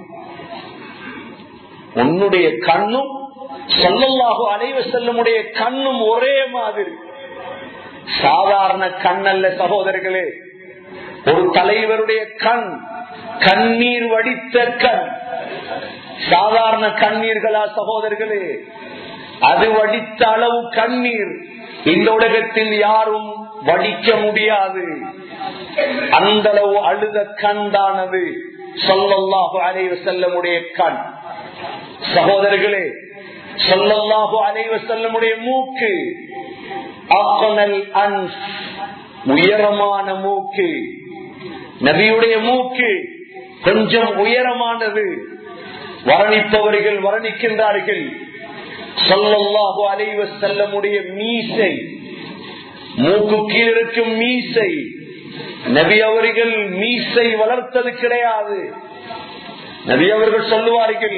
உன்னுடைய கண்ணும் சொல்லல்லாஹு அலைவ செல்லமுடைய கண்ணும் ஒரே மாதிரி சாதாரண கண் அல்ல சகோதரர்களே ஒரு தலைவருடைய கண் கண்ணீர் வடித்த கண் சாதாரண கண்ணீர்களா சகோதரர்களே அது வடித்த அளவு கண்ணீர் இந்த உலகத்தில் யாரும் வடிக்க முடியாது அந்த அளவு அழுத கண் தானது சொல்லல்லாஹு அலைவ செல்லமுடைய கண் சகோதரர்களே சொல்லல்லாஹு அலைவ செல்லமுடைய மூக்கு ஆக்கனல் அன்ஸ் உயரமான மூக்கு நபியுடைய மூக்கு கொஞ்சம் உயரமானது வர்ணிப்பவர்கள் வர்ணிக்கின்றார்கள் சொல்லல்லாஹு அலைவ செல்லமுடைய மீசை மூக்கு கீழ் இருக்கும் மீசை நபி அவர்கள் மீசை வளர்த்தது கிடையாது நபி அவர்கள் சொல்லுவார்கள்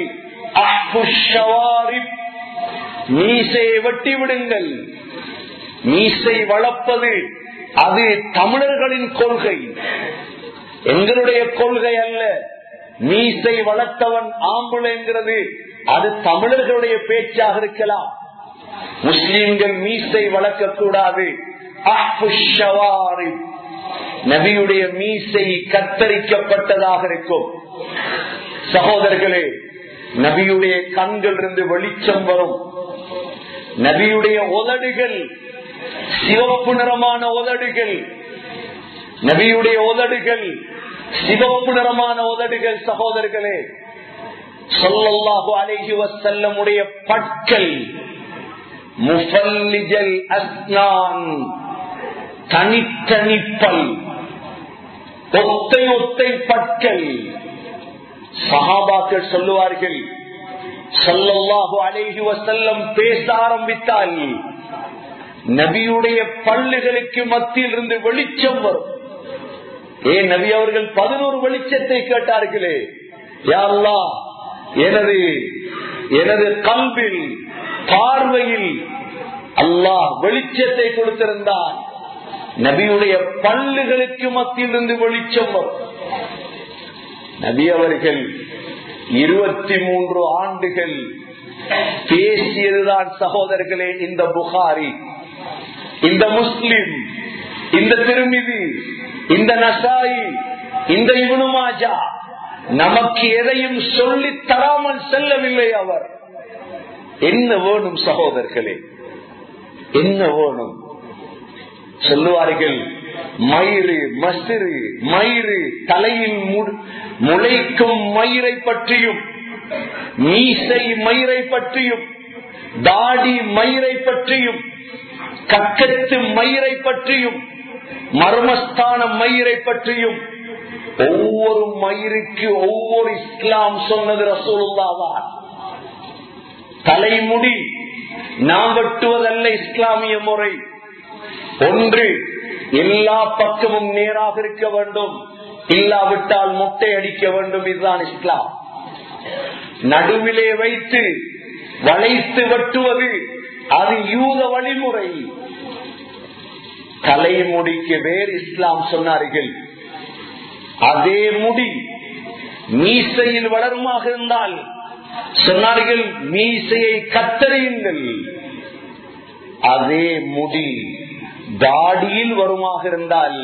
மீசையை வெட்டி விடுங்கள் மீசை வளர்ப்பது அது தமிழர்களின் கொள்கை எங்களுடைய கொள்கை அல்ல மீசை வளர்த்தவன் ஆம்புலைங்கிறது அது தமிழர்களுடைய பேச்சாக இருக்கலாம் முஸ்லீம்கள் மீசை வளர்க்க கூடாது நபியுடைய மீசை கத்தரிக்கப்பட்டதாக இருக்கும் சகோதரர்களே நபியுடைய கண்கள் இருந்து வெளிச்சம் வரும் நபியுடைய உதடுகள் சிவப்பு நிறமான உதடுகள் நபியுடைய உதடுகள் சிவப்பு நிறமான உதடுகள் சகோதரர்களே சொல்லல்லாஹு அலைஹி வசல்லமுடைய பற்கள் முஃபல்லிஜல் அஸ்னான் தனித்தனி பல் ஒத்தை ஒத்தை பற்கள் சஹாபாக்கள் சொல்லுவார்கள் சொல்லல்லாஹு அலைஹி வசல்லம் பேச ஆரம்பித்தால் நபியுடைய பல்லுகளுக்கு மத்தியில் இருந்து வெளிச்சம் வரும் ஏன் நபி அவர்கள் பதினோரு வெளிச்சத்தை கேட்டார்களே யாருலா எனது எனது கல்வில் பார்வையில் அல்லாஹ் வெளிச்சத்தை கொடுத்திருந்தார் நபியுடைய பல்லுகளுக்கு மத்தியில் இருந்து வெளிச்சம் வரும் நபி அவர்கள் இருபத்தி மூன்று ஆண்டுகள் பேசியதுதான் சகோதரர்களே இந்த புகாரி இந்த முஸ்லிம் இந்த திருமிதி இந்த நசாயி இந்த இவனுமாஜா நமக்கு எதையும் சொல்லி தராமல் செல்லவில்லை அவர் என்ன வேணும் சகோதரர்களே என்ன வேணும் சொல்லுவார்கள் மயிறு மசிறு மயிறு தலையில் முளைக்கும் மயிரை பற்றியும் மீசை மயிரை பற்றியும் தாடி மயிரை பற்றியும் கக்கத்து மயிரை பற்றியும் மர்மஸ்தான மயிரை பற்றியும் ஒவ்வொரு மயிருக்கு ஒவ்வொரு இஸ்லாம் சொன்னது ரசூலுல்லாதான் தலைமுடி நாம் வெட்டுவதல்ல இஸ்லாமிய முறை ஒன்று எல்லா பக்கமும் நேராக இருக்க வேண்டும் இல்லாவிட்டால் முட்டை அடிக்க வேண்டும் இதுதான் இஸ்லாம் நடுவிலே வைத்து வளைத்து வெட்டுவது அது யூத வழிமுறை தலைமுடிக்கு வேறு இஸ்லாம் சொன்னார்கள் அதே முடி மீசையில் வளருமாக இருந்தால் சொன்னார்கள் மீசையை கத்தறியுங்கள் அதே முடி தாடியில் வருமாக இருந்தால்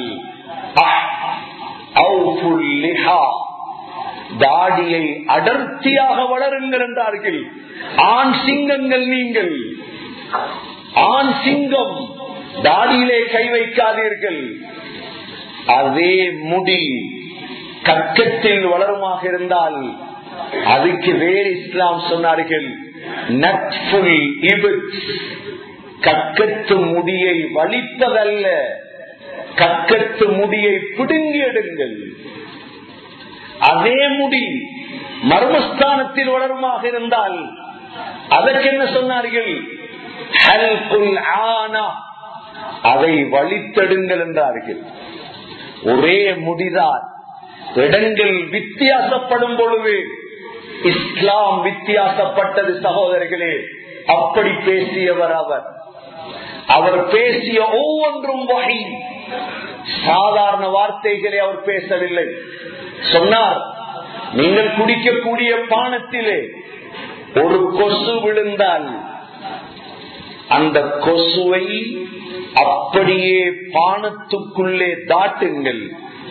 தாடியை அடர்த்தியாக வளருங்கள் என்றார்கள் ஆண் சிங்கங்கள் நீங்கள் ஆண் சிங்கம் தாடியிலே கை வைக்காதீர்கள் அதே முடி கக்கத்தில் வளருமாக இருந்தால் அதுக்கு வேறு இஸ்லாம் சொன்னார்கள் நட்புல் இபுத் கக்கத்து முடியை வலிப்பதல்ல கக்கத்து முடியை பிடுங்கி எடுங்கள் அதே முடி மர்மஸ்தானத்தில் வளருமாக இருந்தால் அதற்கு என்ன சொன்னார்கள் ஹல்குல் ஆனா அதை வழித்தெடுங்கள் என்றார்கள் ஒரே முடிதான் இடங்கள் வித்தியாசப்படும் பொழுது இஸ்லாம் வித்தியாசப்பட்டது சகோதரர்களே அப்படி பேசியவர் அவர் அவர் பேசிய ஒவ்வொன்றும் வகை சாதாரண வார்த்தைகளை அவர் பேசவில்லை சொன்னார் நீங்கள் குடிக்கக்கூடிய பானத்திலே ஒரு கொசு விழுந்தால் அந்த கொசுவை அப்படியே பானத்துக்குள்ளே தாட்டுங்கள்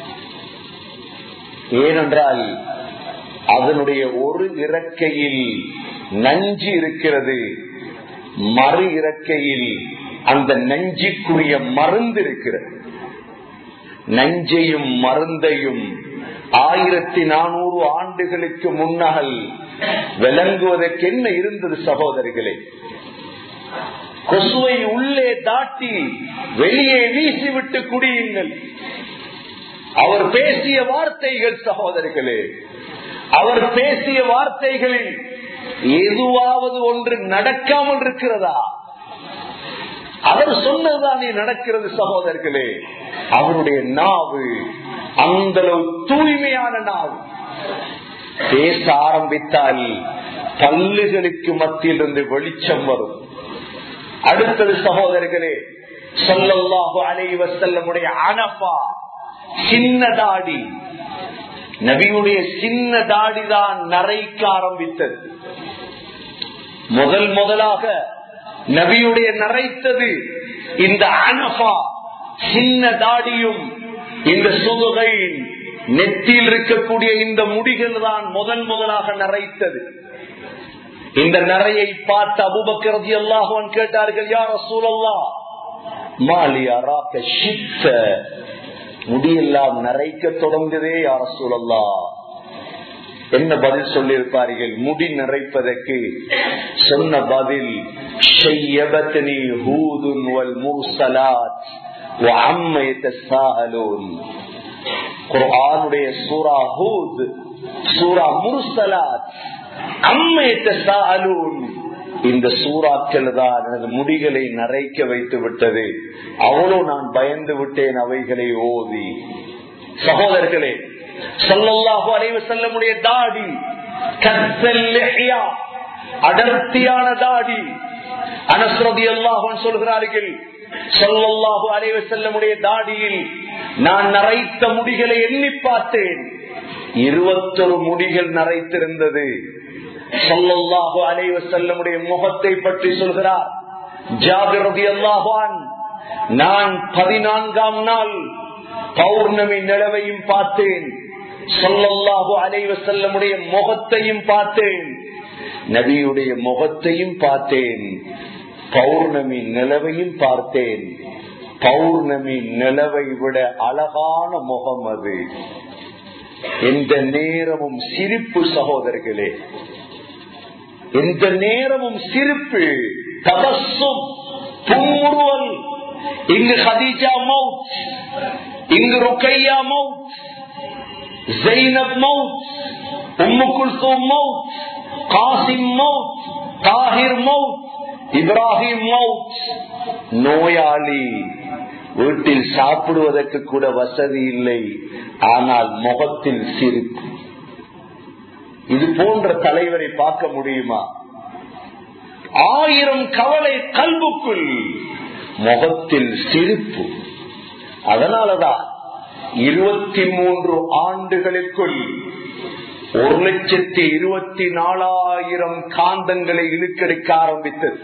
ஏனென்றால் அதனுடைய ஒரு இறக்கையில் நஞ்சு இருக்கிறது மறு இறக்கையில் அந்த நஞ்சுக்குரிய மருந்து இருக்கிறது நஞ்சையும் மருந்தையும் ஆயிரத்தி நானூறு ஆண்டுகளுக்கு முன்னால் விளங்குவதற்கு என்ன இருந்தது சகோதரிகளே கொசுவை உள்ளே தாட்டி வெளியே வீசிவிட்டு குடியுங்கள் அவர் பேசிய வார்த்தைகள் சகோதரிகளே அவர் பேசிய வார்த்தைகளில் எதுவாவது ஒன்று நடக்காமல் இருக்கிறதா அவர் சொன்னதுதானே நடக்கிறது சகோதரர்களே அவருடைய நாவு அந்த அளவு தூய்மையான நாவு பேச ஆரம்பித்தால் பல்லுகளுக்கு மத்தியில் இருந்து வெளிச்சம் வரும் அடுத்தது சகோதரர்களே சொல்லல்லாஹு அலைவ செல்லமுடைய அனப்பா சின்ன தாடி நபியுடைய சின்ன தாடி தான் நரைக்க ஆரம்பித்தது முதல் முதலாக நபியுடைய நரைத்தது இந்த அனபா சின்ன தாடியும் இந்த சுதுகை நெத்தியில் இருக்கக்கூடிய இந்த முடிகள் தான் முதல் முதலாக நரைத்தது இந்த நரையை பார்த்து அபுபக்கரதி அல்லாஹுவன் கேட்டார்கள் யார சூழல்லா மாலியாராக்க சித்த முடியெல்லாம் நரைக்க தொடங்குதே யார சூழல்லா என்ன பதில் சொல்லியிருப்பார்கள் முடி நிறைப்பதற்கு சொன்ன பதில் ஷையபத்னி ஹூதுன் வல் முர்சலாத் وعم يتساءلون குர்ஆனுடைய சூரா ஹூத் சூரா முர்சலாத் அம்ம يتساءلون இந்த சூறாக்கள் தான் எனது முடிகளை நரைக்க வைத்து விட்டது அவ்வளோ நான் பயந்து விட்டேன் அவைகளை ஓதி சகோதரர்களே சொல்லல்லாஹு அலைவு செல்லமுடைய தாடி கத்தல் அடர்த்தியான தாடி அனஸ்ரதி அல்லாஹன் சொல்கிறார்கள் சொல்லல்லாஹு அலைவு செல்லமுடைய தாடியில் நான் நரைத்த முடிகளை எண்ணி பார்த்தேன் இருபத்தொரு முடிகள் நரைத்திருந்தது சொல்லல்லாஹு அலைவு செல்லமுடைய முகத்தை பற்றி சொல்கிறார் ஜாகிரதி அல்லாஹான் நான் பதினான்காம் நாள் பௌர்ணமி நிலவையும் பார்த்தேன் சொல்லல்லாஹு அலைவ செல்லமுடைய முகத்தையும் பார்த்தேன் நபியுடைய முகத்தையும் பார்த்தேன் பௌர்ணமி நிலவையும் பார்த்தேன் பௌர்ணமி நிலவை விட அழகான முகம் அது எந்த நேரமும் சிரிப்பு சகோதரர்களே எந்த நேரமும் சிரிப்பு தபஸும் புன்முறுவல் இங்கு ஹதீஜா மவுத் இங்கு ருக்கையா மவுத் ஜெய்னப் மவுத் உம்மு குல்சூம் மவுத் காசிம் மவுத் தாஹிர் மவுத் இப்ராஹிம் மவுத் நோயாளி வீட்டில் சாப்பிடுவதற்கு கூட வசதி இல்லை ஆனால் முகத்தில் சிரிப்பு இது போன்ற தலைவரை பார்க்க முடியுமா ஆயிரம் கவலை கல்புக்குள் முகத்தில் சிரிப்பு அதனாலதான் இருபத்தி மூன்று ஆண்டுகளுக்குள் ஒரு லட்சத்தி இருபத்தி நாலாயிரம் காந்தங்களை இழுக்கெடுக்க ஆரம்பித்தது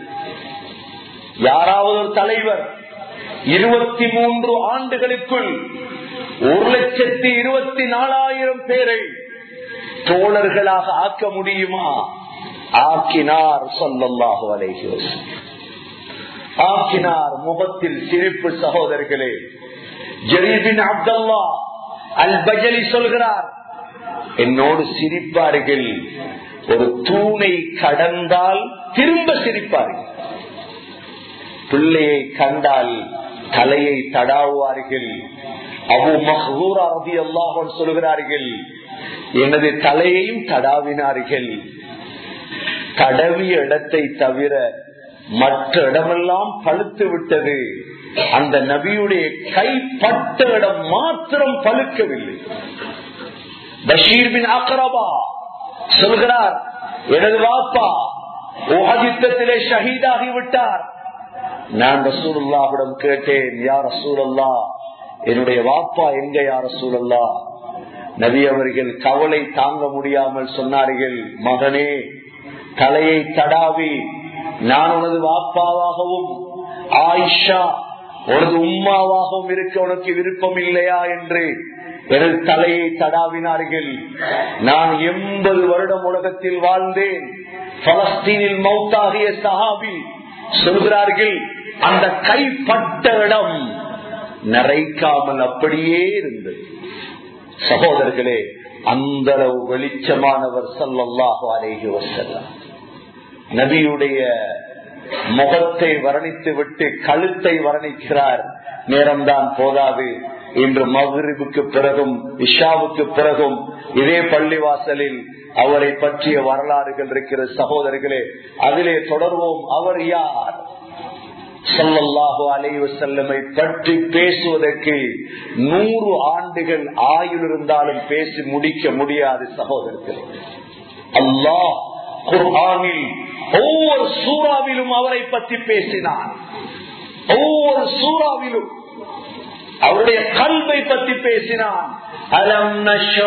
யாராவது ஒரு தலைவர் இருபத்தி மூன்று ஆண்டுகளுக்குள் ஒரு லட்சத்தி இருபத்தி நாலாயிரம் பேரை தோழர்களாக ஆக்க முடியுமா ஆக்கினார் சொல்லல்லாஹு அலைஹி ஆக்கினார் முகத்தில் சிரிப்பு சகோதரர்களே ஜரீபின் அப்தல்லா அல் பஜலி சொல்கிறார் என்னோடு சிரிப்பார்கள் ஒரு தூணை கடந்தால் திரும்ப சிரிப்பார்கள் பிள்ளையை கண்டால் தலையை தடாவுவார்கள் அபு மஹூரா ரதி அல்லாஹன் சொல்கிறார்கள் எனது தலையையும் தடாவினார்கள் தடவிய இடத்தை தவிர மற்ற இடமெல்லாம் பழுத்து விட்டது அந்த நபியுடைய கைப்பட்ட இடம் மாத்திரம் பழுக்கவில்லை பஷீர் பின் அக்ரபா சொல்கிறார் எனது வாப்பா உஹதித்தத்திலே ஷஹீதாகி விட்டார் நான் ரசூலுல்லாவிடம் கேட்டேன் யார் ரசூலல்லா என்னுடைய வாப்பா எங்க யார் ரசூலல்லா நபி அவர்கள் கவலை தாங்க முடியாமல் சொன்னார்கள் மகனே தலையை தடாவி நான் உனது வாப்பாவாகவும் ஆயிஷா உனது உம்மாவாகவும் இருக்க உனக்கு விருப்பம் இல்லையா என்று எனது தலையை தடாவினார்கள் நான் எண்பது வருடம் உலகத்தில் வாழ்ந்தேன் பலஸ்தீனில் மௌத்தாகிய சஹாபி சொல்கிறார்கள் அந்த கைப்பட்ட இடம் நரைக்காமல் அப்படியே இருந்தது சகோதரர்களே அந்த அளவு வெளிச்சமானவர் சல்லாஹு அலேஹி வசல்லாம் நபியுடைய முகத்தை வர்ணித்து விட்டு கழுத்தை வர்ணிக்கிறார் நேரம்தான் போதாது இன்று மகிரிபுக்கு பிறகும் இஷாவுக்கு பிறகும் இதே பள்ளிவாசலில் அவரை பற்றிய வரலாறுகள் இருக்கிற சகோதரர்களே அதிலே தொடர்வோம் அவர் யார் சொல்லல்லாஹு அலைவ செல்லமை பற்றி பேசுவதற்கு நூறு ஆண்டுகள் ஆயுள் இருந்தாலும் பேசி முடிக்க முடியாது சகோதரர்களே அல்லாஹ் குர்ஆனில் ஒவ்வொரு சூறாவிலும் அவரை பற்றி பேசினார் ஒவ்வொரு சூறாவிலும் அவருடைய கல்வை பற்றி பேசினான் அலம்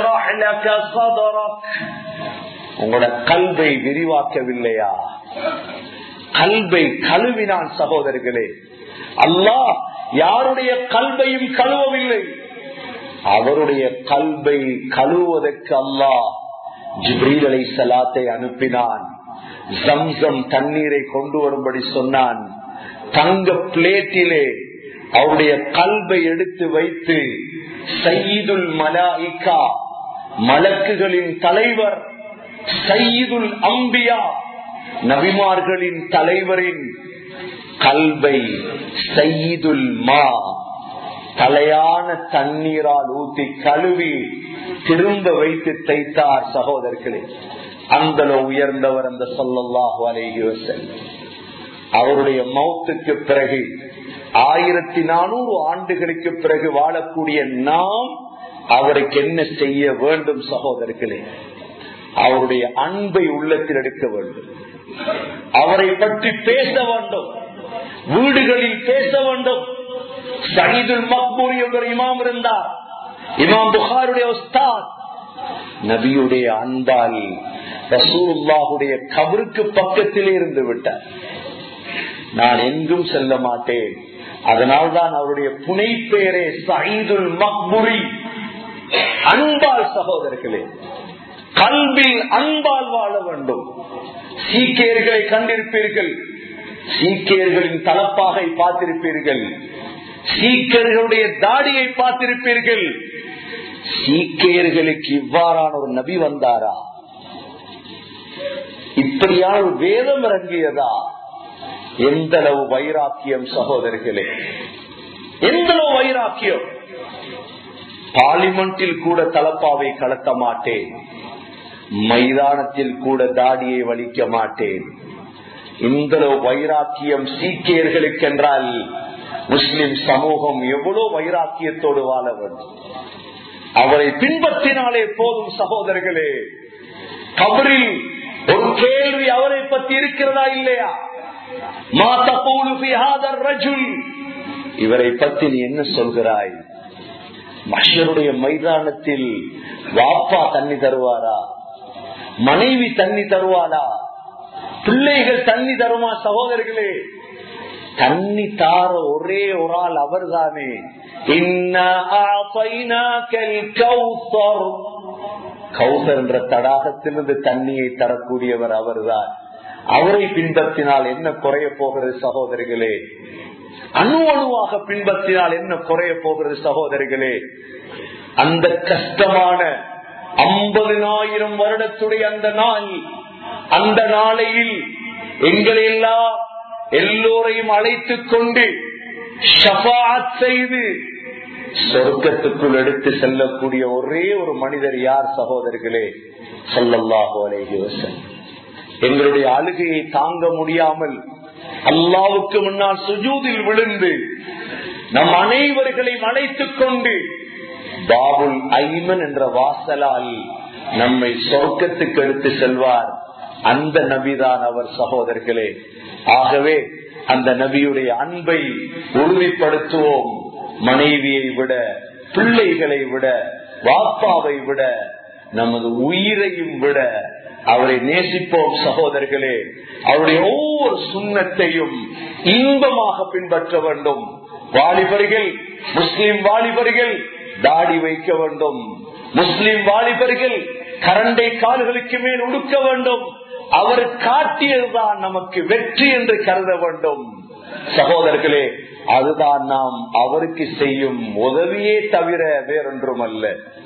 உங்களோட கல்வை விரிவாக்கவில்லையா கல்வை கழுவினான் சகோதரர்களே அல்லாஹ் யாருடைய கல்வையும் கழுவவில்லை அவருடைய கல்வை கழுவுவதற்கு அல்லாஹ் ஜிப்ரீல் அலை சலாத்தை அனுப்பினான் ஜம்சம் தண்ணீரை கொண்டு வரும்படி சொன்னான் தங்க பிளேட்டிலே அவருடைய கல்வை எடுத்து வைத்து சயீதுல் மலாயிகா மலக்குகளின் தலைவர் சயீதுல் அம்பியா நபிமார்களின் தலைவரின் கல்வை சயீதுல் மா தலையான தண்ணீரால் ஊத்தி கழுவி திரும்ப வைத்து தைத்தார் சகோதரர்களே அந்த உயர்ந்தவர் அந்த சொல்லல்லாஹு அலேஹி வசல்லம் அவருடைய மௌத்துக்கு பிறகு ஆயிரத்தி நானூறு ஆண்டுகளுக்கு பிறகு வாழக்கூடிய நாம் அவருக்கு என்ன செய்ய வேண்டும் சகோதரர்களே அவருடைய அன்பை உள்ளத்தில் எடுக்க வேண்டும் அவரை பற்றி பேச வேண்டும் வீடுகளில் பேச வேண்டும் சயீதுல் மக்பூரி என்ற இமாம் இருந்தார் இமாம் புகாருடைய உஸ்தாத் நபியுடைய அன்பால் ரசூல்லாவுடைய கபருக்கு பக்கத்திலே இருந்து விட்டார் நான் எங்கும் செல்ல மாட்டேன் அதனால்தான் அவருடைய புனை பெயரே சயீதுல் மக்புரி அன்பால் சகோதரர்களே கல்வியில் அன்பால் வாழ வேண்டும் சீக்கியர்களை கண்டிருப்பீர்கள் சீக்கியர்களின் தலப்பாகை பார்த்திருப்பீர்கள் சீக்கியர்களுடைய தாடியை பார்த்திருப்பீர்கள் சீக்கியர்களுக்கு இவ்வாறான ஒரு நபி வந்தாரா இப்படியான ஒரு வேதம் இறங்கியதா எந்த அளவு வைராக்கியம் சகோதரர்களே எந்த அளவு வைராக்கியம் பார்லிமெண்டில் கூட தலப்பாவை கலத்த மாட்டேன் மைதானத்தில் கூட தாடியை வலிக்க மாட்டேன் இந்த வைராக்கியம் சீக்கியர்களுக்கு என்றால் முஸ்லிம் சமூகம் எவ்வளவு வைராக்கியத்தோடு வாழ வேண்டும் அவரை பின்பற்றினாலே போதும் சகோதரர்களே கபரில் ஒரு கேள்வி அவரை பற்றி இருக்கிறதா இல்லையா இவரை பத்தி நீ என்ன சொல்கிறாய் மஷருடைய மைதானத்தில் வாப்பா தண்ணி தருவாரா மனைவி தண்ணி தருவாளா பிள்ளைகள் தண்ணி தருமா சகோதரர்களே தண்ணி தார ஒரே ஒரு ஆள் அவர் தானே கௌசர் என்ற தடாகத்திலிருந்து தண்ணியை தரக்கூடியவர் அவர்தான் அவரை பின்பற்றினால் என்ன குறைய போகிறது சகோதரிகளே அணு அணுவாக பின்பற்றினால் என்ன குறைய போகிறது சகோதரிகளே அந்த கஷ்டமான ஐம்பதினாயிரம் வருடத்துடைய அந்த நாள் அந்த நாளையில் எங்களை எல்லாம் எல்லோரையும் அழைத்துக் கொண்டு ஷபாத் செய்து சொர்க்கத்துக்குள் எடுத்து செல்லக்கூடிய ஒரே ஒரு மனிதர் யார் சகோதரர்களே சொல்லல்லாஹோ அலேஹி எங்களுடைய அழுகையை தாங்க முடியாமல் அல்லாவுக்கு முன்னால் சுஜூதில் விழுந்து நம் அனைவர்களையும் அழைத்துக் கொண்டு பாபுல் ஐமன் என்ற வாசலால் நம்மை சொர்க்கத்துக்கு எடுத்து செல்வார் அந்த நபிதான் அவர் சகோதரர்களே ஆகவே அந்த நபியுடைய அன்பை உறுதிப்படுத்துவோம் மனைவியை விட பிள்ளைகளை விட வாப்பாவை விட நமது உயிரையும் விட அவரை நேசிப்போம் சகோதரர்களே அவருடைய ஒவ்வொரு சுண்ணத்தையும் இன்பமாக பின்பற்ற வேண்டும் வாலிபர்கள் முஸ்லிம் வாலிபர்கள் தாடி வைக்க வேண்டும் முஸ்லிம் வாலிபர்கள் கரண்டை கால்களுக்கு மேல் உடுக்க வேண்டும் அவர் காட்டியதுதான் நமக்கு வெற்றி என்று கருத வேண்டும் சகோதரர்களே அதுதான் நாம் அவருக்கு செய்யும் உதவியே தவிர வேறொன்றும் அல்ல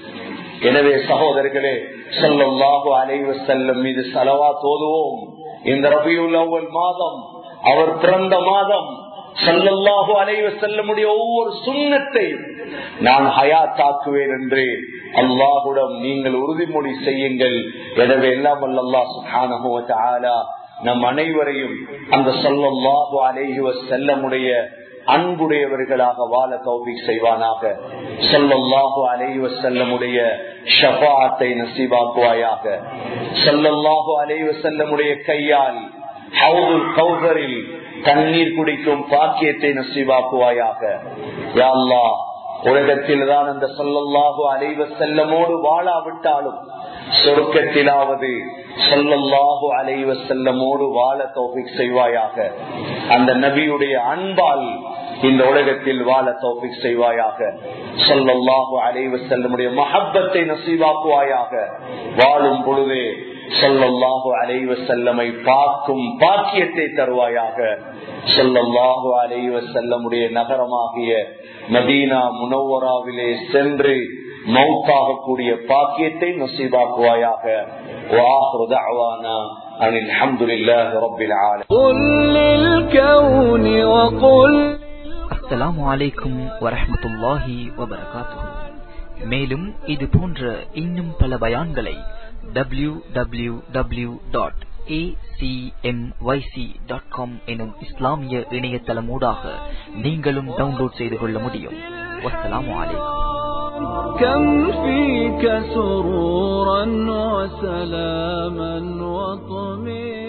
எனவே சகோதரர்களே சொல்லல்லாஹு அலைவ செல்லும் மீது செலவா தோதுவோம் இந்த ரபியுல் அவ்வல் மாதம் அவர் பிறந்த மாதம் சொல்லல்லாஹு அலைவ செல்லமுடைய ஒவ்வொரு சுண்ணத்தையும் நான் ஹயாத்தாக்குவேன் என்று அல்லாஹுடன் நீங்கள் உறுதிமொழி செய்யுங்கள் எனவே எல்லாம் அல்லா சுஹானஹுவ நம் அனைவரையும் அந்த சொல்லல்லாஹு அலைஹுவ செல்லமுடைய அன்புடையவர்களாக வாழ தௌபிக் செய்வானாக சொல்லல்லாஹு அலைவ செல்லமுடைய ஷபாத்தை நசீபாக்குவாயாக சொல்லல்லாஹு அலைவ செல்லமுடைய கையால் ஹவுதுல் கௌசரில் தண்ணீர் குடிக்கும் பாக்கியத்தை நசீபாக்குவாயாக யாழ்லா உலகத்தில் தான் அந்த சொல்லல்லாஹு அலைவ செல்லமோடு வாழாவிட்டாலும் சொருக்கத்திலாவது சொல்லல்லாஹு அலைவ செல்லமோடு வாழ தோபிக் செய்வாயாக அந்த நபியுடைய அன்பால் இந்த உலகத்தில் வாழ தோபிக் செய்வாயாக சொல்லல்லாஹு அலைவ செல்லமுடைய மஹப்பத்தை நசீவாக்குவாயாக வாழும் பொழுதே சொல்லல்லாஹு அலைவ செல்லமை பார்க்கும் பாக்கியத்தை தருவாயாக சொல்லல்லாஹு அலைவ செல்லமுடைய நகரமாகிய மதீனா முனவராவிலே சென்று மௌத்தாகக்கூடிய பாக்கியத்தை நசீபாக்குவாயாக وآخر دعوانا أن الحمد لله رب العالمين قل للكون وقل அஸ்ஸலாமு அலைக்கும் வரஹ்மத்துல்லாஹி வபரகாத்துஹு மேலும் இது போன்ற இன்னும் பல பயான்களை டபிள்யூ டபிள்யூ டபிள்யூ டாட் எனும் இஸ்லாமிய இணையதளமூடாக நீங்களும் டவுன்லோட் செய்து கொள்ள முடியும் வஸ்ஸலாமு அலைக்கும் كم فيك سرورا وسلاما وطمئنا